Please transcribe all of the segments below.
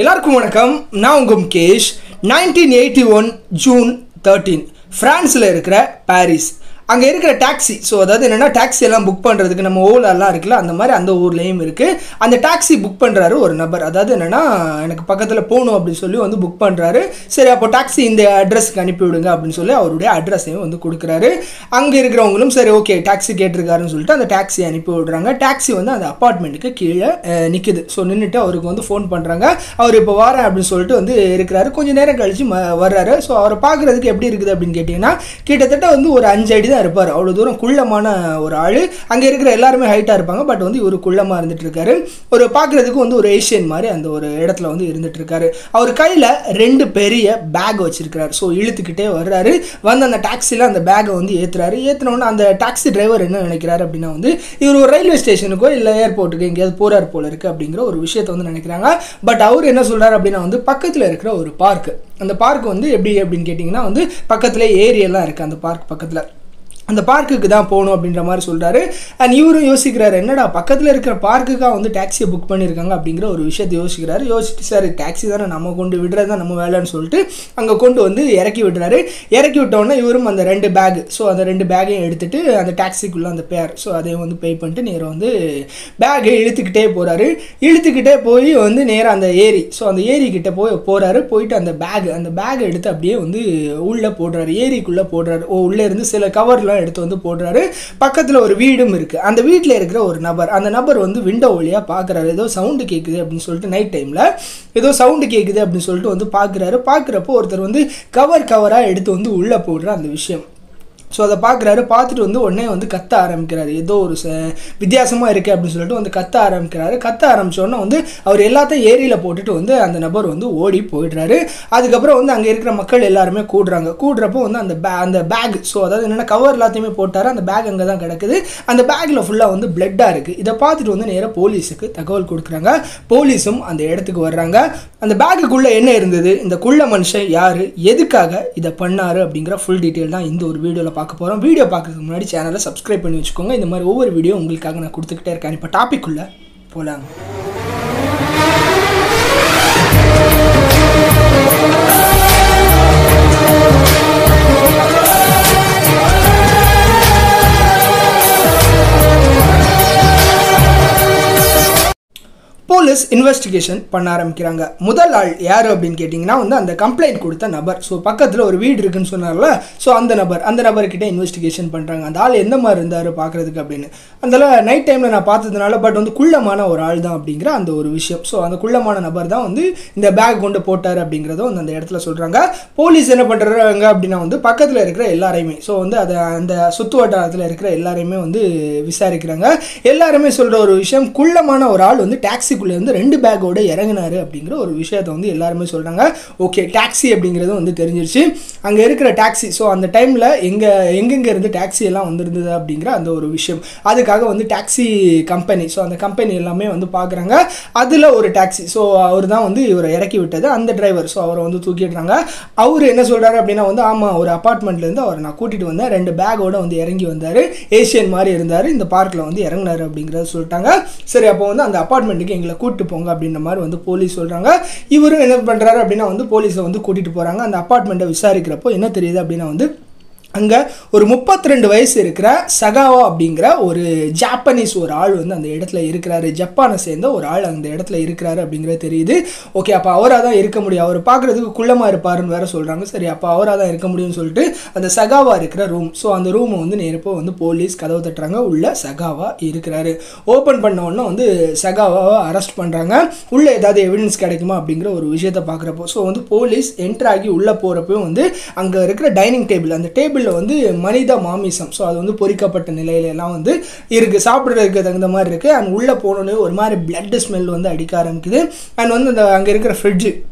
எல்லாருக்கும் வணக்கம் நான் உங்க Mukesh nineteen eighty one June thirteen ஃப்ரான்ஸில் இருக்கிற பாரிஸ் அங்கே இருக்கிற டாக்ஸி ஸோ அதாவது என்னென்னா டாக்ஸி எல்லாம் புக் பண்ணுறதுக்கு நம்ம ஓலாலாம் இருக்குல்ல அந்த மாதிரி அந்த ஊர்லேயும் இருக்குது அந்த டாக்ஸி புக் பண்ணுறாரு ஒரு நபர் அதாவது என்னென்னா எனக்கு பக்கத்தில் போகணும் அப்படின்னு சொல்லி வந்து புக் பண்ணுறாரு சரி அப்போ டாக்ஸி இந்த அட்ரஸ்க்கு அனுப்பி விடுங்க அப்படின்னு சொல்லி அவருடைய அட்ரஸையும் வந்து கொடுக்குறாரு அங்கே இருக்கிறவங்களும் சரி ஓகே டாக்ஸி கேட்டிருக்காருன்னு சொல்லிட்டு அந்த டாக்ஸி அனுப்பி விடுறாங்க டாக்ஸி வந்து அந்த அப்பார்ட்மெண்ட்டுக்கு கீழே நிற்குது ஸோ நின்றுட்டு அவருக்கு வந்து ஃபோன் பண்ணுறாங்க அவர் இப்போ வரேன் அப்படின்னு சொல்லிட்டு வந்து இருக்கிறாரு கொஞ்சம் நேரம் கழிச்சு ம வர்றாரு ஸோ அவரை பார்க்குறதுக்கு எப்படி இருக்குது அப்படின்னு கேட்டிங்கன்னா கிட்டத்தட்ட வந்து ஒரு அஞ்சு அடி தான் இருப்பார் அவ்வளோ தூரம் குள்ளமான ஒரு ஆள் அங்கே இருக்கிற எல்லாருமே ஹைட்டாக இருப்பாங்க பட் வந்து இவர் குள்ளமாக இருந்துட்டு இருக்காரு ஒரு பார்க்குறதுக்கு வந்து ஒரு ஏஷியன் மாதிரி அந்த ஒரு இடத்துல வந்து இருந்துட்டு இருக்காரு அவர் கையில் ரெண்டு பெரிய பேக் வச்சிருக்கிறாரு ஸோ இழுத்துக்கிட்டே வர்றாரு வந்து அந்த டாக்ஸியில் அந்த பேக்கை வந்து ஏற்றுறாரு ஏற்றினோடனே அந்த டாக்ஸி டிரைவர் என்ன நினைக்கிறாரு அப்படின்னா வந்து இவர் ஒரு ரயில்வே ஸ்டேஷனுக்கோ இல்லை ஏர்போர்ட்டுக்கு எங்கேயாவது போறார் போல இருக்குது அப்படிங்கிற ஒரு விஷயத்தை வந்து நினைக்கிறாங்க பட் அவர் என்ன சொல்கிறார் அப்படின்னா வந்து பக்கத்தில் இருக்கிற ஒரு பார்க் அந்த பார்க் வந்து எப்படி அப்படின்னு கேட்டிங்கன்னா வந்து பக்கத்தில் ஏரியெல்லாம் இருக்குது அந்த பார்க் பக்கத்தில் அந்த பார்க்குக்கு தான் போகணும் அப்படின்ற மாதிரி சொல்கிறாரு அண்ட் இவரும் யோசிக்கிறாரு என்னடா பக்கத்தில் இருக்கிற பார்க்குக்காக வந்து டாக்ஸியை புக் பண்ணியிருக்காங்க அப்படிங்கிற ஒரு விஷயத்தை யோசிக்கிறாரு யோசிச்சுட்டு சார் டாக்ஸி தானே நம்ம கொண்டு விடுறது தான் நம்ம வேலைன்னு சொல்லிட்டு அங்கே கொண்டு வந்து இறக்கி விடுறாரு இறக்கி விட்டோன்னே இவரும் அந்த ரெண்டு பேக் ஸோ அந்த ரெண்டு பேக்கையும் எடுத்துட்டு அந்த டாக்ஸிக்குள்ளே அந்த பேர் ஸோ அதையும் வந்து பே பண்ணிட்டு நேராக வந்து பேக்கை இழுத்துக்கிட்டே போகிறாரு இழுத்துக்கிட்டே போய் வந்து நேராக அந்த ஏரி ஸோ அந்த ஏரி கிட்ட போய் போகிறாரு போயிட்டு அந்த பேக் அந்த பேக் எடுத்து அப்படியே வந்து உள்ளே போடுறாரு ஏரிக்குள்ளே போடுறாரு ஓ உள்ளே இருந்து சில கவர்லாம் எடுத்து வந்து போடுறாரு பக்கத்தில் ஒரு வீடும் இருக்குது அந்த வீட்டில் இருக்கிற ஒரு நபர் அந்த நபர் வந்து விண்டோ வழியாக பார்க்குறாரு ஏதோ சவுண்டு கேட்குது அப்படின்னு சொல்லிட்டு நைட் டைமில் ஏதோ சவுண்டு கேட்குது அப்படின்னு சொல்லிட்டு வந்து பார்க்குறாரு பார்க்குறப்போ ஒருத்தர் வந்து கவர் கவராக எடுத்து வந்து உள்ளே போடுற அந்த விஷயம் ஸோ அதை பார்க்குறாரு பார்த்துட்டு வந்து உடனே வந்து கத்த ஆரம்பிக்கிறாரு ஏதோ ஒரு ச வித்தியாசமாக இருக்குது அப்படின்னு சொல்லிட்டு வந்து கத்த ஆரம்பிக்கிறாரு கத்த ஆரம்பிச்சோடனே வந்து அவர் எல்லாத்தையும் ஏரியில் போட்டுட்டு வந்து அந்த நபர் வந்து ஓடி போயிடுறாரு அதுக்கப்புறம் வந்து அங்கே இருக்கிற மக்கள் எல்லாருமே கூடுறாங்க கூடுறப்போ வந்து அந்த பே அந்த பேக் ஸோ அதாவது என்னென்னா கவர் எல்லாத்தையுமே போட்டார் அந்த பேக் அங்கே தான் கிடக்குது அந்த பேக்கில் ஃபுல்லாக வந்து பிளட்டாக இருக்குது இதை பார்த்துட்டு வந்து நேராக போலீஸுக்கு தகவல் கொடுக்குறாங்க போலீஸும் அந்த இடத்துக்கு வர்றாங்க அந்த பேக்குக்குள்ளே என்ன இருந்தது இந்த குள்ள மனுஷன் யார் எதுக்காக இதை பண்ணார் அப்படிங்கிற ஃபுல் டீட்டெயில் தான் இந்த ஒரு வீடியோவில் பார்க்க போகிறோம் வீடியோ பார்க்குறதுக்கு முன்னாடி சேனலை சப்ஸ்கிரைப் பண்ணி வச்சுக்கோங்க இந்த மாதிரி ஒவ்வொரு வீடியோ உங்களுக்காக நான் கொடுத்துக்கிட்டே இருக்கேன் இப்போ டாபிக் உள்ள போகலாங்க போலீஸ் இன்வெஸ்டிகேஷன் பண்ண ஆரம்பிக்கிறாங்க முதல் ஆள் யார் அப்படின்னு கேட்டிங்கன்னா வந்து அந்த கம்ப்ளைண்ட் கொடுத்த நபர் ஸோ பக்கத்தில் ஒரு வீடு இருக்குன்னு சொன்னார்ல ஸோ அந்த நபர் அந்த நபர்கிட்ட இன்வெஸ்டிகேஷன் பண்ணுறாங்க அந்த ஆள் எந்த மாதிரி இருந்தார் பார்க்குறதுக்கு அப்படின்னு அதில் நைட் டைமில் நான் பார்த்ததுனால பட் வந்து குள்ளமான ஒரு ஆள் தான் அப்படிங்கிற அந்த ஒரு விஷயம் ஸோ அந்த குள்ளமான நபர் தான் வந்து இந்த பேக் கொண்டு போட்டார் அப்படிங்கிறத வந்து அந்த இடத்துல சொல்கிறாங்க போலீஸ் என்ன பண்ணுறாங்க அப்படின்னா வந்து பக்கத்தில் இருக்கிற எல்லாரையுமே ஸோ வந்து அதை அந்த சுற்று வட்டாரத்தில் இருக்கிற எல்லாரையுமே வந்து விசாரிக்கிறாங்க எல்லாருமே சொல்கிற ஒரு விஷயம் குள்ளமான ஒரு ஆள் வந்து டாக்ஸி இருந்து ரெண்டு பேக்கோட இறங்கினாரு அப்படிங்கிற ஒரு விஷயத்த வந்து எல்லாருமே சொல்கிறாங்க ஓகே டாக்ஸி அப்படிங்கிறது வந்து தெரிஞ்சிருச்சு அங்கே இருக்கிற டாக்ஸி ஸோ அந்த டைமில் எங்கே எங்கெங்கே இருந்து டாக்ஸி எல்லாம் வந்திருந்தது அப்படிங்கிற அந்த ஒரு விஷயம் அதுக்காக வந்து டாக்ஸி கம்பெனி ஸோ அந்த கம்பெனி எல்லாமே வந்து பார்க்குறாங்க அதில் ஒரு டாக்ஸி ஸோ அவர் தான் வந்து இவரை இறக்கி விட்டது அந்த டிரைவர் ஸோ அவரை வந்து தூக்கிடுறாங்க அவர் என்ன சொல்கிறாரு அப்படின்னா வந்து ஆமாம் ஒரு அப்பார்ட்மெண்ட்லேருந்து அவரை நான் கூட்டிகிட்டு வந்தேன் ரெண்டு பேக்கோட வந்து இறங்கி வந்தார் ஏஷியன் மாதிரி இருந்தார் இந்த பார்க்கில் வந்து இறங்கினார் அப்படிங்கிறத சொல்லிட்டாங்க சரி அப்போ வந்து அந்த அப்பார்ட்மெண்ட்டுக்கு எங்களை கூப்பிட்டு போங்க அப்படின்ற மாதிரி வந்து போலீஸ் சொல்கிறாங்க இவரும் என்ன பண்ணுறாரு அப்படின்னா வந்து போலீஸை வந்து கூட்டிகிட்டு போகிறாங்க அந்த அப்பார்ட்மெண்ட்டை விசாரிக்கிறப்போ என்ன தெரியுது அப்படின்னா வந்து அங்கே ஒரு முப்பத்தி ரெண்டு வயசு இருக்கிற சகாவா அப்படிங்கிற ஒரு ஜாப்பனீஸ் ஒரு ஆள் வந்து அந்த இடத்துல இருக்கிறாரு ஜப்பானை சேர்ந்த ஒரு ஆள் அந்த இடத்துல இருக்கிறாரு அப்படிங்கிறது தெரியுது ஓகே அப்போ அவராக தான் இருக்க முடியும் அவர் பார்க்குறதுக்கு குள்ளமாக இருப்பாருன்னு வேற சொல்கிறாங்க சரி அப்போ அவராக தான் இருக்க முடியும்னு சொல்லிட்டு அந்த சகாவா இருக்கிற ரூம் ஸோ அந்த ரூமை வந்து நேரப்போ வந்து போலீஸ் கதவு தட்டுறாங்க உள்ள சகாவா இருக்கிறாரு ஓப்பன் பண்ண உடனே வந்து சகாவாவை அரெஸ்ட் பண்ணுறாங்க உள்ளே ஏதாவது எவிடன்ஸ் கிடைக்குமா அப்படிங்கிற ஒரு விஷயத்தை பார்க்குறப்போ ஸோ வந்து போலீஸ் என்ட்ரு ஆகி உள்ளே போகிறப்போ வந்து அங்கே இருக்கிற டைனிங் டேபிள் அந்த டேபிள் டேபிளில் வந்து மனித மாமிசம் ஸோ அது வந்து பொறிக்கப்பட்ட நிலையில எல்லாம் வந்து இருக்குது சாப்பிட்றதுக்கு தகுந்த மாதிரி இருக்குது அண்ட் உள்ளே போனோன்னே ஒரு மாதிரி பிளட் ஸ்மெல் வந்து அடிக்க ஆரம்பிக்குது அண்ட் வந்து அந்த அங்கே இருக்கிற ஃப்ரிட்ஜு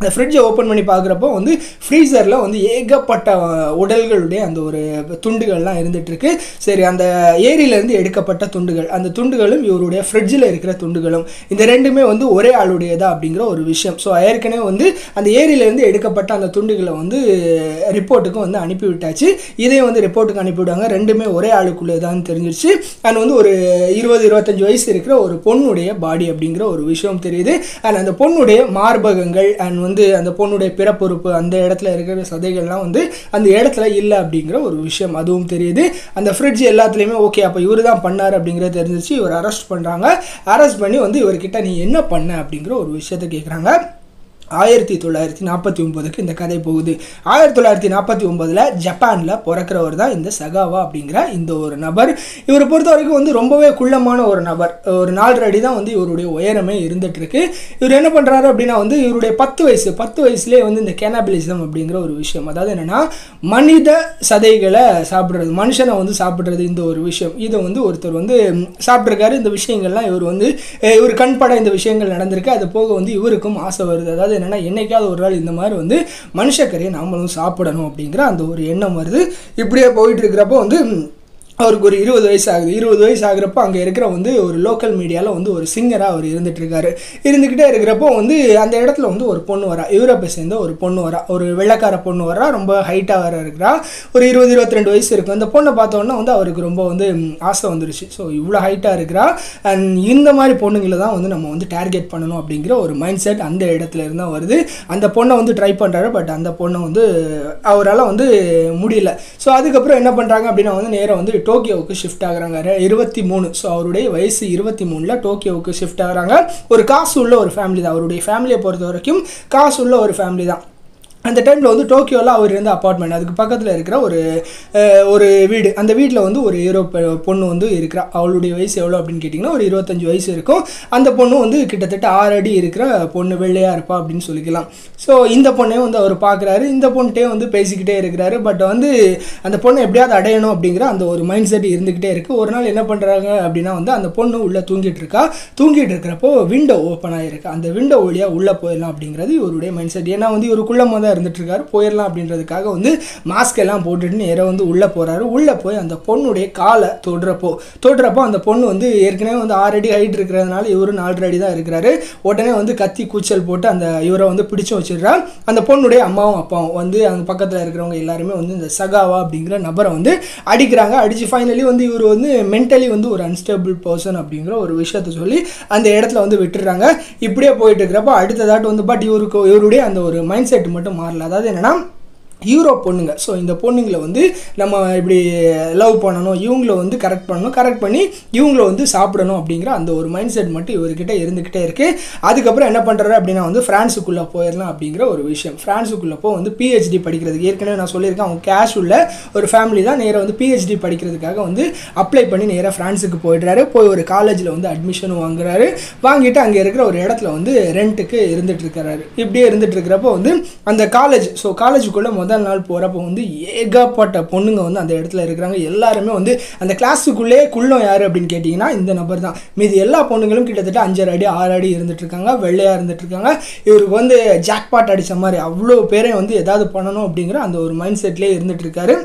அந்த ஃப்ரிட்ஜை ஓப்பன் பண்ணி பார்க்குறப்போ வந்து ஃப்ரீசரில் வந்து ஏகப்பட்ட அஹ், உடல்களுடைய அந்த ஒரு துண்டுகள்லாம் இருந்துகிட்ருக்கு சரி அந்த ஏரியிலேருந்து எடுக்கப்பட்ட துண்டுகள் அந்த துண்டுகளும் இவருடைய ஃப்ரிட்ஜில் இருக்கிற துண்டுகளும் இந்த ரெண்டுமே வந்து ஒரே ஆளுடையதா அப்படிங்கிற ஒரு விஷயம் ஸோ ஏற்கனவே வந்து அந்த ஏரியிலேருந்து எடுக்கப்பட்ட அந்த துண்டுகளை வந்து ரிப்போர்ட்டுக்கும் வந்து அனுப்பி விட்டாச்சு இதையும் வந்து ரிப்போர்ட்டுக்கு அனுப்பிவிடுவாங்க ரெண்டுமே ஒரே ஆளுக்குள்ளேதான் தெரிஞ்சிருச்சு அண்ட் வந்து ஒரு இருபது இருபத்தஞ்சு வயசு இருக்கிற ஒரு பொண்ணுடைய பாடி அப்படிங்கிற ஒரு விஷயம் தெரியுது அண்ட் அந்த பொண்ணுடைய மார்பகங்கள் அண்ட் வந்து அந்த பொண்ணுடைய பிறப்புறுப்பு அந்த இடத்துல இருக்கிற சதைகள்லாம் வந்து அந்த இடத்துல இல்லை அப்படிங்கிற ஒரு விஷயம் அதுவும் தெரியுது அந்த ஃப்ரிட்ஜ் எல்லாத்துலேயுமே ஓகே அப்போ இவர் தான் பண்ணார் அப்படிங்கிறது தெரிஞ்சிச்சு இவர் அரெஸ்ட் பண்ணுறாங்க அரெஸ்ட் பண்ணி வந்து இவர்கிட்ட நீ என்ன பண்ண அப்படிங்கிற ஒரு விஷயத்தை கேட்குறாங்க ஆயிரத்தி தொள்ளாயிரத்தி நாற்பத்தி ஒம்போதுக்கு இந்த கதை போகுது ஆயிரத்தி தொள்ளாயிரத்தி நாற்பத்தி ஒம்போதில் ஜப்பானில் பிறக்கிறவர் தான் இந்த சகாவா அப்படிங்கிற இந்த ஒரு நபர் இவரை பொறுத்த வரைக்கும் வந்து ரொம்பவே குள்ளமான ஒரு நபர் ஒரு நாலரை அடி தான் வந்து இவருடைய உயரமே இருந்துகிட்ருக்கு இவர் என்ன பண்ணுறாரு அப்படின்னா வந்து இவருடைய பத்து வயசு பத்து வயசுலேயே வந்து இந்த கேனாபிலிசம் அப்படிங்கிற ஒரு விஷயம் அதாவது என்னென்னா மனித சதைகளை சாப்பிட்றது மனுஷனை வந்து சாப்பிட்றது இந்த ஒரு விஷயம் இதை வந்து ஒருத்தர் வந்து ம், சாப்பிட்ருக்காரு இந்த விஷயங்கள்லாம் இவர் வந்து அஹ், இவர் கண்பட இந்த விஷயங்கள் நடந்திருக்கு அது போக வந்து இவருக்கும் ஆசை வருது அதாவது என்னென்னா என்னைக்காவது ஒரு நாள் இந்த மாதிரி வந்து மனுஷக்கறியை நாமளும் சாப்பிடணும் அப்படிங்கிற அந்த ஒரு எண்ணம் வருது இப்படியே போயிட்டு இருக்கிறப்போ வந்து ம், அவருக்கு ஒரு இருபது வயசு ஆகுது இருபது வயசு ஆகுறப்போ அங்கே இருக்கிற வந்து ஒரு லோக்கல் மீடியாவில் வந்து ஒரு சிங்கராக அவர் இருந்துட்டு இருக்காரு இருந்துக்கிட்டே இருக்கிறப்போ வந்து அந்த இடத்துல வந்து ஒரு பொண்ணு வரா யூரோப்பை சேர்ந்த ஒரு பொண்ணு வரா ஒரு வெள்ளைக்கார பொண்ணு வரா ரொம்ப ஹைட்டாக வர இருக்கிறா ஒரு இருபது இருபத்தி ரெண்டு வயசு இருக்கும் அந்த பொண்ணை பார்த்தோன்னா வந்து அவருக்கு ரொம்ப வந்து ம், ஆசை வந்துருச்சு ஸோ இவ்வளோ ஹைட்டாக இருக்கிறா அண்ட் இந்த மாதிரி பொண்ணுங்களை தான் வந்து நம்ம வந்து டார்கெட் பண்ணணும் அப்படிங்கிற ஒரு மைண்ட் செட் அந்த இடத்துல இருந்தால் வருது அந்த பொண்ணை வந்து ட்ரை பண்ணுறாரு பட் அந்த பொண்ணை வந்து அவரால் வந்து முடியல ஸோ அதுக்கப்புறம் என்ன பண்ணுறாங்க அப்படின்னா வந்து நேராக வந்து டோக்கியோவுக்கு ஷிஃப்ட் ஆகுறாங்க ரெ- இருபத்தி மூணு ஸோ அவருடைய வயசு இருபத்தி மூணில் டோக்கியோவுக்கு ஷிஃப்ட் ஆகுறாங்க ஒரு காசு உள்ள ஒரு ஃபேமிலி தான் அவருடைய ஃபேமிலியை பொறுத்த வரைக்கும் காசு உள்ள ஒரு ஃபேமிலி தான் அந்த டைமில் வந்து டோக்கியோவில் அவர் இருந்த அப்பார்ட்மெண்ட் அதுக்கு பக்கத்தில் இருக்கிற ஒரு அஹ், ஒரு வீடு அந்த வீட்டில் வந்து ஒரு ஹீரோ பொண்ணு வந்து இருக்கிறா அவளுடைய வயசு எவ்வளோ அப்படின்னு கேட்டிங்கன்னா ஒரு இருபத்தஞ்சு வயசு இருக்கும் அந்த பொண்ணு வந்து கிட்டத்தட்ட ஆறு அடி இருக்கிற பொண்ணு வெள்ளையாக இருப்பா அப்படின்னு சொல்லிக்கலாம் ஸோ இந்த பொண்ணையும் வந்து அவர் பார்க்குறாரு இந்த பொண்ணுகிட்டே வந்து பேசிக்கிட்டே இருக்கிறாரு பட் வந்து அந்த பொண்ணை எப்படியாவது அடையணும் அப்படிங்கிற அந்த ஒரு மைண்ட் செட் இருந்துக்கிட்டே இருக்குது ஒரு நாள் என்ன பண்ணுறாங்க அப்படின்னா வந்து அந்த பொண்ணு உள்ளே தூங்கிட்டு இருக்கா தூங்கிட்டு இருக்கிறப்போ விண்டோ ஓப்பன் ஆகிருக்கு அந்த விண்டோ வழியாக உள்ளே போயிடலாம் அப்படிங்கிறது இவருடைய மைண்ட் செட் ஏன்னா வந்து இவர் குள்ளமாக தான் இருந்துட்டு இருக்காரு போயிடலாம் அப்படின்றதுக்காக வந்து மாஸ்க் எல்லாம் போட்டுட்டு நேராக வந்து உள்ளே போகிறாரு உள்ளே போய் அந்த பொண்ணுடைய காலை தொடுறப்போ தொடுறப்போ அந்த பொண்ணு வந்து ஏற்கனவே வந்து ஆறு அடி ஹைட் இருக்கிறதுனால இவரு நாலரை அடி தான் இருக்கிறாரு உடனே வந்து கத்தி கூச்சல் போட்டு அந்த இவரை வந்து பிடிச்சு வச்சிடுறா அந்த பொண்ணுடைய அம்மாவும் அப்பாவும் வந்து அங்கே பக்கத்தில் இருக்கிறவங்க எல்லாருமே வந்து இந்த சகாவா அப்படிங்கிற நபரை வந்து அடிக்கிறாங்க அடித்து ஃபைனலி வந்து இவர் வந்து மென்டலி வந்து ஒரு அன்ஸ்டேபிள் பர்சன் அப்படிங்கிற ஒரு விஷயத்த சொல்லி அந்த இடத்துல வந்து விட்டுறாங்க இப்படியே போயிட்டு இருக்கிறப்ப அடுத்ததாட்டு வந்து பட் இவருக்கு இவருடைய அந்த ஒரு மைண்ட் செட் மட்டும் மாறல அதாவது என்னன்னா யூரோப் பொண்ணுங்க ஸோ இந்த பொண்ணுங்களை வந்து நம்ம இப்படி லவ் பண்ணணும் இவங்கள வந்து கரெக்ட் பண்ணணும் கரெக்ட் பண்ணி இவங்கள வந்து சாப்பிடணும் அப்படிங்கிற அந்த ஒரு மைண்ட் செட் மட்டும் இவர்கிட்ட இருந்துக்கிட்டே இருக்குது அதுக்கப்புறம் என்ன பண்ணுறாரு அப்படின்னா வந்து ஃப்ரான்ஸுக்குள்ளே போயிடலாம் அப்படிங்கிற ஒரு விஷயம் ஃப்ரான்ஸுக்குள்ளே போ வந்து பிஹெச்டி படிக்கிறதுக்கு ஏற்கனவே நான் சொல்லியிருக்கேன் அவங்க கேஷ் உள்ள ஒரு ஃபேமிலி தான் நேராக வந்து பிஹெச்டி படிக்கிறதுக்காக வந்து அப்ளை பண்ணி நேராக ஃப்ரான்ஸுக்கு போயிடுறாரு போய் ஒரு காலேஜில் வந்து அட்மிஷனும் வாங்குறாரு வாங்கிட்டு அங்கே இருக்கிற ஒரு இடத்துல வந்து ரெண்ட்டுக்கு இருந்துட்டு இருக்கிறாரு இப்படியே இருந்துட்டு இருக்கிறப்போ வந்து அந்த காலேஜ் ஸோ காலேஜுக்குள்ளே முதல் நாள் போகிறப்போ வந்து ஏகப்பட்ட பொண்ணுங்க வந்து அந்த இடத்துல இருக்கிறாங்க எல்லாருமே வந்து அந்த கிளாஸுக்குள்ளே குள்ளம் யார் அப்படின்னு கேட்டிங்கன்னா இந்த நபர் தான் மீதி எல்லா பொண்ணுங்களும் கிட்டத்தட்ட அஞ்சரை அடி ஆறு அடி இருந்துட்டு இருக்காங்க வெள்ளையாக இருந்துட்டு இருக்காங்க இவருக்கு வந்து ஜாக்பாட் அடித்த மாதிரி அவ்வளோ பேரையும் வந்து ஏதாவது பண்ணணும் அப்படிங்கிற அந்த ஒரு மைண்ட் செட்லேயே இருந்துட்டு இருக்காரு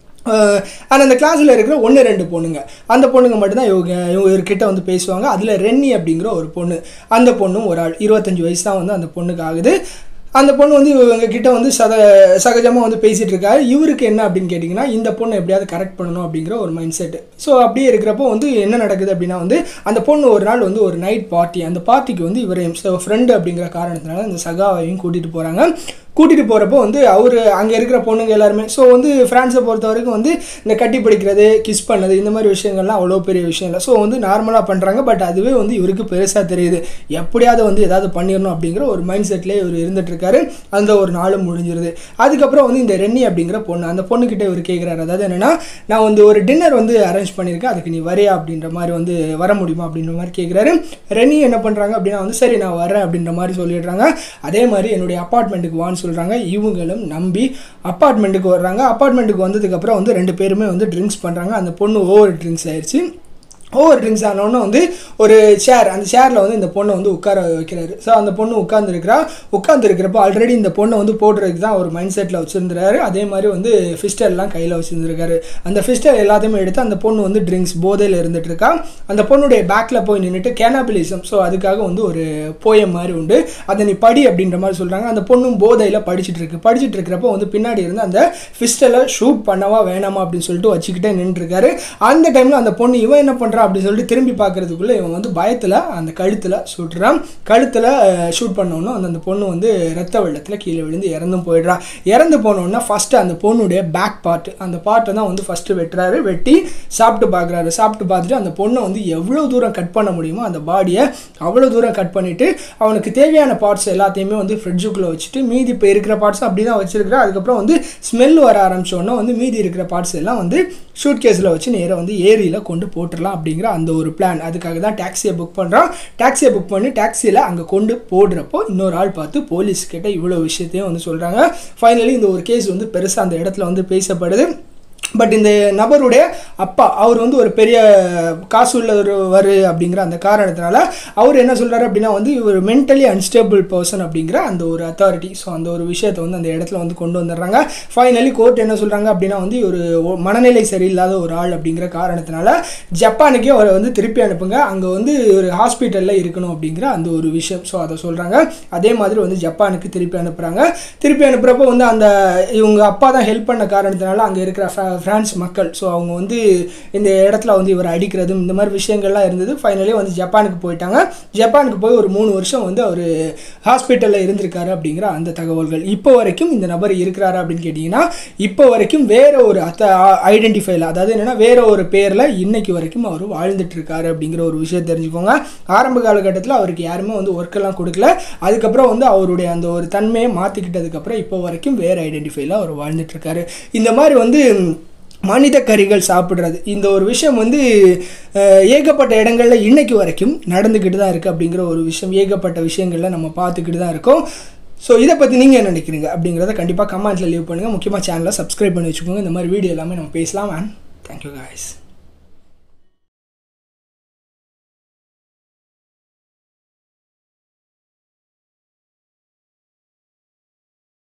ஆனால் அந்த கிளாஸில் இருக்கிற ஒன்று ரெண்டு பொண்ணுங்க அந்த பொண்ணுங்க மட்டும்தான் இவங்க இவங்க இவர்கிட்ட வந்து பேசுவாங்க அதில் ரென்னி அப்படிங்கிற ஒரு பொண்ணு அந்த பொண்ணும் ஒரு ஆள் இருபத்தஞ்சி வயசு தான் வந்து அந்த பொண்ணுக்கு ஆகுது அந்த பொண்ணு வந்து இவங்க கிட்ட வந்து சத சகஜமாக வந்து பேசிகிட்டு இருக்காரு இவருக்கு என்ன அப்படின்னு கேட்டிங்கன்னா இந்த பொண்ணை எப்படியாவது கரெக்ட் பண்ணணும் அப்படிங்கிற ஒரு மைண்ட் செட் ஸோ அப்படியே இருக்கிறப்போ வந்து என்ன நடக்குது அப்படின்னா வந்து அந்த பொண்ணு ஒரு நாள் வந்து ஒரு நைட் பார்ட்டி அந்த பார்ட்டிக்கு வந்து இவர் ஃப்ரெண்டு அப்படிங்கிற காரணத்தினால அந்த சகாவையும் கூட்டிகிட்டு போகிறாங்க கூட்டிகிட்டு போகிறப்போ வந்து அவர் அங்கே இருக்கிற பொண்ணுங்க எல்லாருமே ஸோ வந்து ஃப்ரான்ஸை பொறுத்த வரைக்கும் வந்து இந்த கட்டி பிடிக்கிறது கிஸ் பண்ணது இந்த மாதிரி விஷயங்கள்லாம் அவ்வளோ பெரிய விஷயம் இல்லை ஸோ வந்து நார்மலாக பண்ணுறாங்க பட் அதுவே வந்து இவருக்கு பெருசாக தெரியுது எப்படியாவது வந்து ஏதாவது பண்ணிடணும் அப்படிங்கிற ஒரு மைண்ட் செட்லேயே இவர் இருந்துட்டு இருக்காரு அந்த ஒரு நாளும் முடிஞ்சிருது அதுக்கப்புறம் வந்து இந்த ரென்னி அப்படிங்கிற பொண்ணு அந்த பொண்ணுக்கிட்ட இவர் கேட்குறாரு அதாவது என்னென்னா நான் வந்து ஒரு டின்னர் வந்து அரேஞ்ச் பண்ணியிருக்கேன் அதுக்கு நீ வரியா அப்படின்ற மாதிரி வந்து வர முடியுமா அப்படின்ற மாதிரி கேட்குறாரு ரென்னி என்ன பண்ணுறாங்க அப்படின்னா வந்து சரி நான் வரேன் அப்படின்ற மாதிரி சொல்லிடுறாங்க அதே மாதிரி என்னுடைய அப்பார்ட்மெண்ட்டுக்கு வான்னு சொல்கிறாங்க இவங்களும் நம்பி அப்பார்ட்மெண்ட்டுக்கு வர்றாங்க அப்பார்ட்மெண்ட்டுக்கு வந்ததுக்கப்புறம் வந்து ரெண்டு பேருமே வந்து ட்ரிங்க்ஸ் பண்ணுறாங்க அந்த பொண்ணு ஓவர் ட்ரிங்க்ஸ் ஆயிடுச்சு ஓவர் ட்ரிங்க்ஸ் ஆனோடனே வந்து ஒரு சேர் அந்த சேரில் வந்து இந்த பொண்ணை வந்து உட்கார வைக்கிறாரு ஸோ அந்த பொண்ணு உட்காந்துருக்கிறா உட்காந்துருக்கிறப்போ ஆல்ரெடி இந்த பொண்ணை வந்து போடுறதுக்கு தான் ஒரு மைண்ட் செட்டில் வச்சுருந்துறாரு அதே மாதிரி வந்து ஃபிஸ்டர்லாம் கையில் வச்சுருந்துருக்காரு அந்த ஃபிஸ்டர் எல்லாத்தையுமே எடுத்து அந்த பொண்ணு வந்து ட்ரிங்க்ஸ் போதையில் இருந்துட்டு இருக்கா அந்த பொண்ணுடைய பேக்கில் போய் நின்றுட்டு கேனாபிலிசம் ஸோ அதுக்காக வந்து ஒரு போயம் மாதிரி உண்டு அதை நீ படி அப்படின்ற மாதிரி சொல்கிறாங்க அந்த பொண்ணும் போதையில் படிச்சுட்டு இருக்கு படிச்சுட்டு இருக்கிறப்போ வந்து பின்னாடி இருந்து அந்த ஃபிஸ்டலை ஷூட் பண்ணவா வேணாமா அப்படின்னு சொல்லிட்டு வச்சுக்கிட்டே நின்றுருக்காரு அந்த டைமில் அந்த பொண்ணு இவன் என்ன பண்ணுறா அப்படின்னு சொல்லிட்டு திரும்பி பார்க்கறதுக்குள்ளே இவன் வந்து பயத்தில் அந்த கழுத்தில் சுட்டுறான் கழுத்தில் ஷூட் பண்ணோன்னே அந்த அந்த பொண்ணு வந்து ரத்த வெள்ளத்தில் கீழே விழுந்து இறந்தும் போயிடுறான் இறந்து போனோன்னா ஃபஸ்ட்டு அந்த பொண்ணுடைய பேக் பார்ட் அந்த பார்ட்டை தான் வந்து ஃபஸ்ட்டு வெட்டுறாரு வெட்டி சாப்பிட்டு பார்க்குறாரு சாப்பிட்டு பார்த்துட்டு அந்த பொண்ணை வந்து எவ்வளோ தூரம் கட் பண்ண முடியுமோ அந்த பாடியை அவ்வளோ தூரம் கட் பண்ணிவிட்டு அவனுக்கு தேவையான பார்ட்ஸ் எல்லாத்தையுமே வந்து ஃப்ரிட்ஜுக்குள்ளே வச்சுட்டு மீதி இப்போ இருக்கிற பார்ட்ஸ் அப்படி தான் வச்சிருக்கிறா அதுக்கப்புறம் வந்து ஸ்மெல் வர ஆரம்பிச்சோன்னா வந்து மீதி இருக்கிற பார்ட்ஸ் எல்லாம் வந்து ஷூட் கேஸில் வச்சு நேராக வந்து ஏரியில் கொண்டு போட்டுடலாம் அப்படிங்கிற அந்த ஒரு பிளான் அதுக்காக தான் டாக்ஸியை புக் பண்ணுறான் டாக்ஸியை புக் பண்ணி டாக்ஸியில் அங்கே கொண்டு போடுறப்போ இன்னொரு ஆள் பார்த்து போலீஸ் கிட்ட இவ்வளோ விஷயத்தையும் வந்து சொல்கிறாங்க ஃபைனலி இந்த ஒரு கேஸ் வந்து பெருசாக அந்த இடத்துல வந்து பேசப்படுது பட் இந்த நபருடைய அப்பா அவர் வந்து ஒரு பெரிய காசு உள்ளவர் அப்படிங்கிற அந்த காரணத்தினால அவர் என்ன சொல்கிறாரு அப்படின்னா வந்து இவர் மென்டலி அன்ஸ்டேபிள் பர்சன் அப்படிங்கிற அந்த ஒரு அத்தாரிட்டி ஸோ அந்த ஒரு விஷயத்தை வந்து அந்த இடத்துல வந்து கொண்டு வந்துடுறாங்க ஃபைனலி கோர்ட் என்ன சொல்கிறாங்க அப்படின்னா வந்து ஒரு மனநிலை சரியில்லாத ஒரு ஆள் அப்படிங்கிற காரணத்தினால ஜப்பானுக்கே அவரை வந்து திருப்பி அனுப்புங்க அங்கே வந்து ஒரு ஹாஸ்பிட்டலில் இருக்கணும் அப்படிங்கிற அந்த ஒரு விஷயம் ஸோ அதை சொல்கிறாங்க அதே மாதிரி வந்து ஜப்பானுக்கு திருப்பி அனுப்புகிறாங்க திருப்பி அனுப்புகிறப்போ வந்து அந்த இவங்க அப்பா தான் ஹெல்ப் பண்ண காரணத்தினால அங்கே இருக்கிற ஃப்ரா- பிரான்ஸ் மக்கள் ஸோ அவங்க வந்து இந்த இடத்துல வந்து இவர் அடிக்கிறதும் இந்த மாதிரி விஷயங்கள்லாம் இருந்தது ஃபைனலி வந்து ஜப்பானுக்கு போயிட்டாங்க ஜப்பானுக்கு போய் ஒரு மூணு வருஷம் வந்து அவர் ஹாஸ்பிட்டலில் இருந்திருக்காரு அப்படிங்கிற அந்த தகவல்கள் இப்போ வரைக்கும் இந்த நபர் இருக்கிறாரு அப்படின்னு கேட்டிங்கன்னா இப்போ வரைக்கும் வேற ஒரு அத்த ஐடென்டிஃபைல அதாவது என்னென்னா வேற ஒரு பேரில் இன்னைக்கு வரைக்கும் அவர் வாழ்ந்துட்டு இருக்காரு அப்படிங்கிற ஒரு விஷயம் தெரிஞ்சுக்கோங்க ஆரம்ப காலகட்டத்தில் அவருக்கு யாருமே வந்து ஒர்க்கெல்லாம் கொடுக்கல அதுக்கப்புறம் வந்து அவருடைய அந்த ஒரு தன்மையை மாற்றிக்கிட்டதுக்கப்புறம் இப்போ வரைக்கும் வேற ஐடென்டிஃபைல அவர் வாழ்ந்துட்டு இருக்காரு இந்த மாதிரி வந்து மனித கறிகள் சாப்பிட்றது இந்த ஒரு விஷயம் வந்து அஹ், ஏகப்பட்ட இடங்களில் இன்னைக்கு வரைக்கும் நடந்துக்கிட்டு தான் இருக்குது அப்படிங்கிற ஒரு விஷயம் ஏகப்பட்ட விஷயங்களில் நம்ம பார்த்துக்கிட்டு தான் இருக்கோம் ஸோ இதை பற்றி நீங்கள் என்ன நினைக்கிறீங்க அப்படிங்கிறத கண்டிப்பாக கமெண்ட்டில் லீவ் பண்ணுங்கள் முக்கியமாக சேனலை சப்ஸ்கிரைப் பண்ணி வச்சுக்கோங்க இந்த மாதிரி வீடியோ எல்லாமே நம்ம பேசலாம் அண்ட் தேங்க்யூ guys